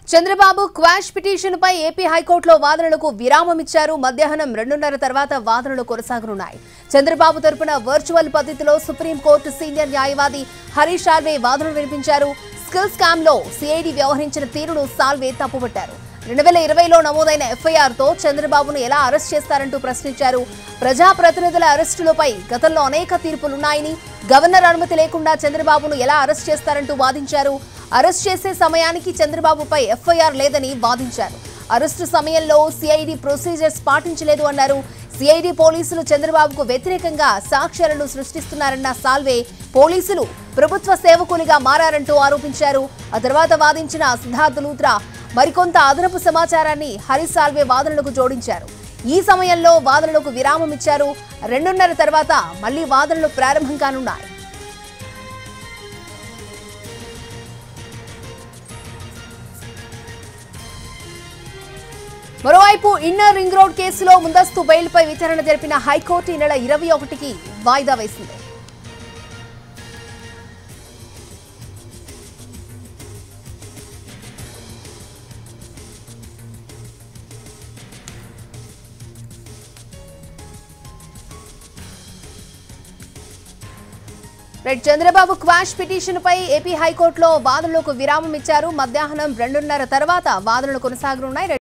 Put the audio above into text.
Chandrababu quash petition పై AP హైకోర్టులో వాదనలకు విరామం ఇచ్చారు మధ్యాహ్నం రెండున్నర తర్వాత వాదనలు కొనసాగనున్నాయి చంద్రబాబు తరపున వర్చువల్ పద్ధతిలో సుప్రీంకోర్టు సీనియర్ న్యాయవాది హరీష్ సాల్వే వాదనలు వినిపించారు స్కిల్ స్కామ్ లో సిఐడి వ్యవహరించిన తీరును సాల్వే తప్పుపట్టారు రెండు వేల ఇరవైలో నమోదైన ఎఫ్ఐఆర్ తో చంద్రబాబును ఎలా అరెస్ట్ చేస్తారంటూ ప్రశ్నించారు ప్రజాప్రతినిధుల అరెస్టులపై గతంలో అనేక తీర్పులున్నాయని గవర్నర్ అనుమతి లేకుండా చంద్రబాబును ఎలా అరెస్ట్ చేస్తారంటూ వాదించారు అరెస్ట్ చేసే సమయానికి చంద్రబాబుపై ఎఫ్ఐఆర్ లేదని వాదించారు అరెస్టు సమయంలో సిఐడి ప్రొసీజర్స్ పాటించలేదు అన్నారు సిఐడి పోలీసులు చంద్రబాబుకు వ్యతిరేకంగా సాక్ష్యాలను సృష్టిస్తున్నారన్న సాల్వే పోలీసులు ప్రభుత్వ సేవకులుగా మారారంటూ ఆరోపించారు ఆ తర్వాత వాదించిన సిద్ధార్థ్ లూత్రా మరికొంత అదనపు సమాచారాన్ని హరి సాల్వే వాదనలకు జోడించారు ఈ సమయంలో వాదనలకు విరామం ఇచ్చారు రెండున్నర తర్వాత మళ్లీ వాదనలు ప్రారంభం కానున్నాయి మరోవైపు ఇన్నర్ రింగ్ రోడ్ కేసులో ముందస్తు బెయిల్పై విచారణ జరిపిన హైకోర్టు ఈ నెల ఇరవై ఒకటికి వాయిదా వేసింది రైట్ చంద్రబాబు క్వాష్ పిటిషన్ పై ఏపీ హైకోర్టులో వాదనలకు విరామం ఇచ్చారు మధ్యాహ్నం రెండున్నర తర్వాత వాదనలు కొనసాగనున్నాయి